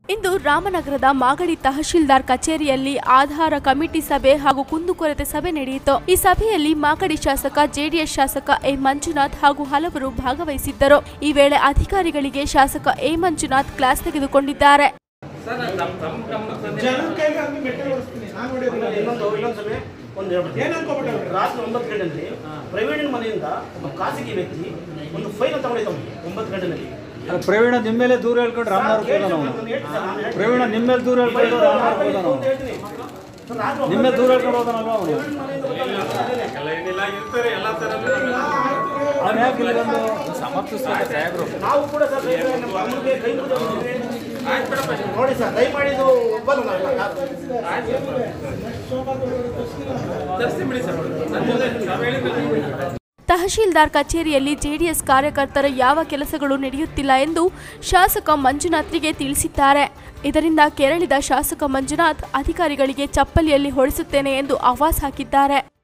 ಇಂದು ರಾಮನಗರದ ಮಾಗಡಿ ತಹಶೀಲ್ದಾರ್ ಕಚೇರಿಯಲ್ಲಿ ಆಧಾರ ಕಮಿಟಿ ಸಭೆ ಹಾಗೂ ಕುಂದುಕೊರತೆ ಸಭೆ ನಡೆಯಿತು ಈ ಸಭೆಯಲ್ಲಿ ಮಾಗಡಿ ಶಾಸಕ ಜೆಡಿಎಸ್ ಶಾಸಕ ಎ ಮಂಜುನಾಥ್ ಹಾಗೂ ಹಲವರು ಭಾಗವಹಿಸಿದ್ದರು ಈ ವೇಳೆ ಅಧಿಕಾರಿಗಳಿಗೆ ಶಾಸಕ ಎ ಮಂಜುನಾಥ್ ಕ್ಲಾಸ್ ತೆಗೆದುಕೊಂಡಿದ್ದಾರೆ ಜನರ ಕೈಗೆ ಹಂಗೆ ಮೆಟ್ಟಲು ಓಡಿಸ್ತೀನಿ ನಾನು ಹೊಡೆಯೋದಿಲ್ಲ ಇನ್ನೊಂದು ಇನ್ನೊಂದು ಸಭೆ ಒಂದು ಹೇಳ್ಬಿಡ್ತೀನಿ. ಏನ್ ಅನ್ಕೋಬಿಟ್ಟವ್ರೆ? ರಾತ್ರಿ ಒಂಬತ್ತು ಗಂಟೆಯಲ್ಲಿ ಪ್ರವೀಣ್ ಮನೆಯಿಂದ ಒಬ್ಬ ಖಾಸಗಿ ವ್ಯಕ್ತಿ ಒಂದು ಫೈಲ್ ತಗೊಂಡಿದ್ದ ಒಂಬತ್ತು ಗಂಟೆನಲ್ಲಿ ಅಲ್ಲ, ಪ್ರವೀಣ ನಿಮ್ಮ ಮೇಲೆ ದೂರ ಹೇಳ್ಕೊಂಡು ರಾಮನಗರ ಹೋದ ನಾವು ಪ್ರವೀಣ ನಿಮ್ಮ ಮೇಲೆ ದೂರ ಹೇಳ್ಕೊಂಡು ರಾಮನಗರ ಹೋದ ನಾವು ನಿಮ್ಮ ಮೇಲೆ ದೂರ ಹೇಳ್ಕೊಂಡು ಹೋದನಲ್ವಾ ಅವನು ಅವನು ಯಾಕೆ ಇಲ್ಲಿ ಬಂದು ನಾವು ಕೂಡ ಸರ್ ನಮ್ಮ ಅಮ್ಮನಿಗೆ ಕೈ ಮುಗಿದು ನೋಡಿ ಸರ್ ದಯಮಾಡಿ ಇದು ಒಬ್ಬರು ತಹಶೀಲ್ದಾರ್ ಕಚೇರಿಯಲ್ಲಿ ಜೆಡಿಎಸ್ ಕಾರ್ಯಕರ್ತರ ಯಾವ ಕೆಲಸಗಳು ನಡೆಯುತ್ತಿಲ್ಲ ಎಂದು ಶಾಸಕ ಮಂಜುನಾಥ್ರಿಗೆ ತಿಳಿಸಿದ್ದಾರೆ ಇದರಿಂದ ಕೆರಳಿದ ಶಾಸಕ ಮಂಜುನಾಥ್ ಅಧಿಕಾರಿಗಳಿಗೆ ಚಪ್ಪಲಿಯಲ್ಲಿ ಹೊಡೆಸುತ್ತೇನೆ ಎಂದು ಆವಾಜ್ ಹಾಕಿದ್ದಾರೆ